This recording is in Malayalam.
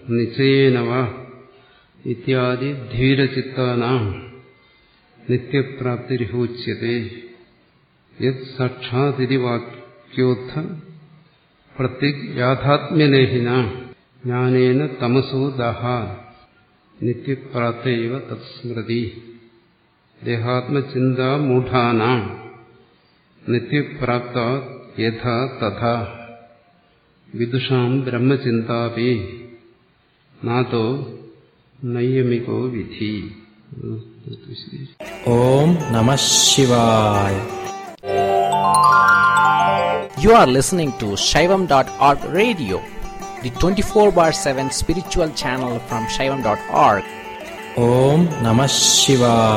നിശ്ചയേനവ ഇത്യാദി ധീരചിത്താനാം നിത്യപ്രാപ്തിരിഹോച്യത്തെ യത് സാക്ഷാതിരി വാക്യോത്ഥ പ്രത്യക് യാഥാത്മ്യലേഹിന ജ്ഞാനേന തമസോ ദഹ നിത്യപ്രാപ്തൈവ തത്സ്മൃതി ദേഹാത്മചിന്താമൂഢാനാം നിത്യപ്രാപ്ത യഥാ തഥാ വിദുഷാം ബ്രഹ്മചിന്താപി നാതോ നൈയമികോ വിധി ഓം നമ ശിവായ You are listening to Shaivam.org radio, the 24 bar 7 spiritual channel from Shaivam.org. ഓം നമ ശിവായ